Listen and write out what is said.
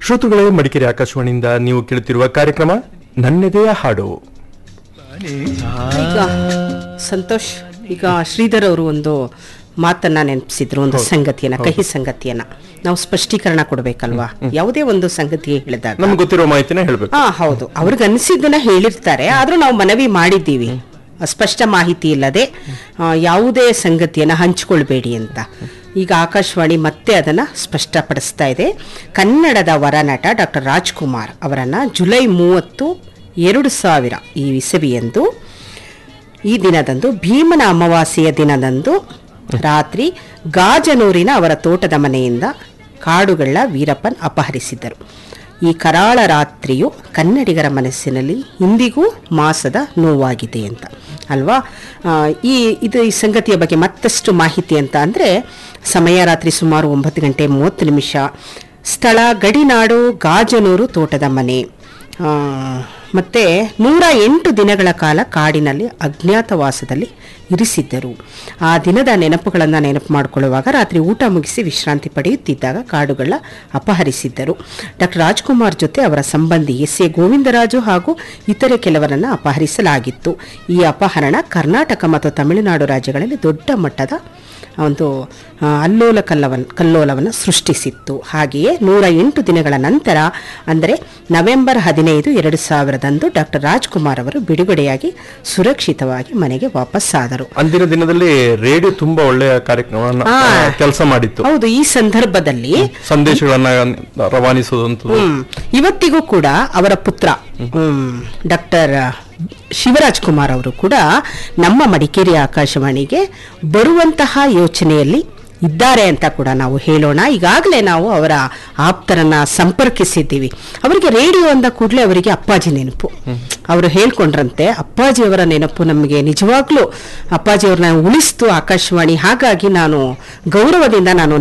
ಶ್ರೋತೃಗಳೇ ಮಡಿಕೇರಿ ಆಕಾಶವಾಣಿಯಿಂದ ನೀವು ಕೇಳುತ್ತಿರುವ ಕಾರ್ಯಕ್ರಮ ನನ್ನೆದೆಯ ಹಾಡು ಈಗ ಸಂತೋಷ್ ಈಗ ಶ್ರೀಧರ್ ಅವರು ಒಂದು ಮಾತನ್ನ ನೆನಪಿಸಿದ್ರು ಒಂದು ಸಂಗತಿಯನ್ನ ಕಹಿ ಸಂಗತಿಯನ್ನ ನಾವು ಸ್ಪಷ್ಟೀಕರಣ ಕೊಡ್ಬೇಕಲ್ವಾ ಯಾವುದೇ ಒಂದು ಸಂಗತಿ ಹೇಳಿದಾಗ ನಮ್ಗೆ ಗೊತ್ತಿರೋ ಮಾಹಿತಿನ ಹೇಳ್ಬೇಕು ಹಾ ಹೌದು ಅವ್ರಿಗೆ ಅನಿಸಿದ್ದನ್ನ ಹೇಳಿರ್ತಾರೆ ಆದ್ರೂ ನಾವು ಮನವಿ ಮಾಡಿದ್ದೀವಿ ಸ್ಪಷ್ಟ ಮಾಹಿತಿ ಇಲ್ಲದೆ ಆ, ಯಾವುದೇ ಸಂಗತಿಯನ್ನ ಹಂಚಿಕೊಳ್ಬೇಡಿ ಅಂತ ಈಗ ಆಕಾಶವಾಣಿ ಮತ್ತೆ ಅದನ್ನ ಸ್ಪಷ್ಟಪಡಿಸ್ತಾ ಇದೆ ಕನ್ನಡದ ವರನಟ ಡಾಕ್ಟರ್ ರಾಜ್ಕುಮಾರ್ ಅವರನ್ನ ಜುಲೈ ಮೂವತ್ತು ಎರಡು ಸಾವಿರ ಈ ಇಸವಿಯಂದು ಈ ದಿನದಂದು ಭೀಮನ ಅಮಾವಾಸ್ಯೆಯ ದಿನದಂದು ರಾತ್ರಿ ಗಾಜನೂರಿನ ಅವರ ತೋಟದ ಮನೆಯಿಂದ ಕಾಡುಗಳ ವೀರಪ್ಪನ್ ಅಪಹರಿಸಿದ್ದರು ಈ ಕರಾಳ ರಾತ್ರಿಯು ಕನ್ನಡಿಗರ ಮನಸ್ಸಿನಲ್ಲಿ ಇಂದಿಗೂ ಮಾಸದ ನೋವಾಗಿದೆ ಅಂತ ಅಲ್ವಾ ಆ, ಈ ಇದು ಈ ಸಂಗತಿಯ ಬಗ್ಗೆ ಮತ್ತಷ್ಟು ಮಾಹಿತಿ ಅಂತ ಅಂದರೆ ಸಮಯ ರಾತ್ರಿ ಸುಮಾರು ಒಂಬತ್ತು ಗಂಟೆ ಮೂವತ್ತು ನಿಮಿಷ ಸ್ಥಳ ಗಡಿನಾಡು ಗಾಜನೂರು ತೋಟದ ಮನೆ ಆ, ಮತ್ತೆ ನೂರ ಎಂಟು ದಿನಗಳ ಕಾಲ ಕಾಡಿನಲ್ಲಿ ಅಜ್ಞಾತವಾಸದಲ್ಲಿ ಇರಿಸಿದ್ದರು ಆ ದಿನದ ನೆನಪುಗಳನ್ನು ನೆನಪು ಮಾಡಿಕೊಳ್ಳುವಾಗ ರಾತ್ರಿ ಊಟ ಮುಗಿಸಿ ವಿಶ್ರಾಂತಿ ಪಡೆಯುತ್ತಿದ್ದಾಗ ಕಾಡುಗಳ ಅಪಹರಿಸಿದ್ದರು ಡಾಕ್ಟರ್ ರಾಜ್ಕುಮಾರ್ ಜೊತೆ ಅವರ ಸಂಬಂಧಿ ಎಸ್ ಎ ಗೋವಿಂದರಾಜು ಹಾಗೂ ಇತರೆ ಕೆಲವರನ್ನು ಅಪಹರಿಸಲಾಗಿತ್ತು ಈ ಅಪಹರಣ ಕರ್ನಾಟಕ ಮತ್ತು ತಮಿಳುನಾಡು ರಾಜ್ಯಗಳಲ್ಲಿ ದೊಡ್ಡ ಮಟ್ಟದ ಒಂದು ಆ, ಅಲ್ಲೋಲ ಕಲ್ಲವನ್ ಕಲ್ಲೋಲವನ್ನು ಸೃಷ್ಟಿಸಿತ್ತು ಹಾಗೆಯೇ ನೂರ ಎಂಟು ದಿನಗಳ ನಂತರ ಅಂದರೆ ನವೆಂಬರ್ ಹದಿನೈದು ಎರಡು ಸಾವಿರದಂದು ಡಾಕ್ಟರ್ ರಾಜ್ಕುಮಾರ್ ಅವರು ಬಿಡುಗಡೆಯಾಗಿ ಸುರಕ್ಷಿತವಾಗಿ ಮನೆಗೆ ವಾಪಸ್ಸಾದರು ಅಂದಿನ ದಿನದಲ್ಲಿ ರೇಡಿಯೋ ತುಂಬಾ ಒಳ್ಳೆಯ ಕಾರ್ಯಕ್ರಮವನ್ನ ಆ. ಕೆಲಸ ಮಾಡಿತ್ತು ಹೌದು ಈ ಸಂದರ್ಭದಲ್ಲಿ ಸಂದೇಶಗಳನ್ನ ರವಾನಿಸುವಂತದ್ದು ಹ್ಮ್. ಇವತ್ತಿಗೂ ಕೂಡ ಅವರ ಪುತ್ರ ಹ್ಮ್, ಡಾಕ್ಟರ್ ಶಿವರಾಜ್ ಕುಮಾರ್ ಅವರು ಕೂಡ ನಮ್ಮ ಮಡಿಕೇರಿ ಆಕಾಶವಾಣಿಗೆ ಬರುವಂತಹ ಯೋಚನೆಯಲ್ಲಿ ಇದ್ದಾರೆ ಅಂತ ಕೂಡ ನಾವು ಹೇಳೋಣ ಈಗಾಗಲೇ ನಾವು ಅವರ ಆಪ್ತರನ್ನ ಸಂಪರ್ಕಿಸಿದ್ದೀವಿ ಅವರಿಗೆ ರೇಡಿಯೋ ಅಂದ ಕೂಡಲೇ ಅವರಿಗೆ ಅಪ್ಪಾಜಿ ನೆನಪು ಅವರು ಹೇಳ್ಕೊಂಡ್ರಂತೆ ಅಪ್ಪಾಜಿಯವರ ನೆನಪು ನಮಗೆ ನಿಜವಾಗ್ಲೂ ಅಪ್ಪಾಜಿಯವ್ರನ್ನ ಉಳಿಸ್ತು ಆಕಾಶವಾಣಿ ಹಾಗಾಗಿ ನಾನು ಗೌರವದಿಂದ ನಾನು